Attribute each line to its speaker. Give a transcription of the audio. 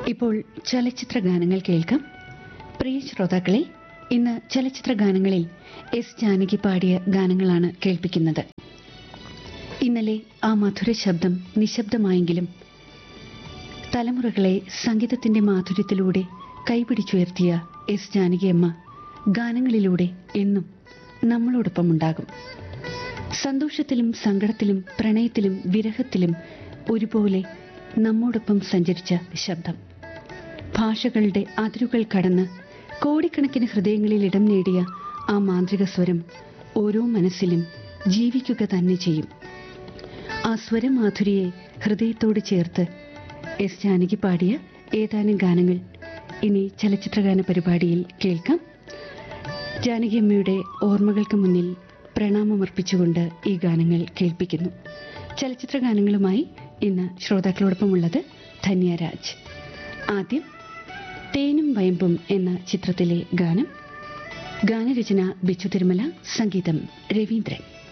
Speaker 1: ഇപ്പോൾ ചലച്ചിത്ര ഗാനങ്ങൾ കേൾക്കാം പ്രിയ ശ്രോതാക്കളെ ഇന്ന് ചലച്ചിത്ര ഗാനങ്ങളിൽ എസ് ജാനകി പാടിയ ഗാനങ്ങളാണ് കേൾപ്പിക്കുന്നത് ഇന്നലെ ആ മധുര ശബ്ദം നിശബ്ദമായെങ്കിലും തലമുറകളെ സംഗീതത്തിന്റെ മാധുര്യത്തിലൂടെ കൈപിടിച്ചുയർത്തിയ എസ് ജാനകിയമ്മ ഗാനങ്ങളിലൂടെ എന്നും നമ്മളോടൊപ്പമുണ്ടാകും സന്തോഷത്തിലും സങ്കടത്തിലും പ്രണയത്തിലും വിരഹത്തിലും ഒരുപോലെ നമ്മോടൊപ്പം സഞ്ചരിച്ച ശബ്ദം ഭാഷകളുടെ അതിരുകൾ കടന്ന് കോടിക്കണക്കിന് ഹൃദയങ്ങളിൽ ഇടം നേടിയ ആ മാന്ത്രിക സ്വരം ഓരോ മനസ്സിലും ജീവിക്കുക തന്നെ ചെയ്യും ആ സ്വരമാധുരിയെ ഹൃദയത്തോട് ചേർത്ത് എസ് ജാനകി പാടിയ ഏതാനും ഗാനങ്ങൾ ഇനി ചലച്ചിത്രഗാന പരിപാടിയിൽ കേൾക്കാം ജാനകിയമ്മയുടെ ഓർമ്മകൾക്ക് മുന്നിൽ പ്രണാമമർപ്പിച്ചുകൊണ്ട് ഈ ഗാനങ്ങൾ കേൾപ്പിക്കുന്നു ചലച്ചിത്ര ഗാനങ്ങളുമായി ഇന്ന് ശ്രോതാക്കളോടൊപ്പമുള്ളത് ധന്യരാജ് ആദ്യം തേനും വയമ്പും എന്ന ചിത്രത്തിലെ ഗാനം ഗാനരചന ബിച്ചു തിരുമല സംഗീതം രവീന്ദ്രൻ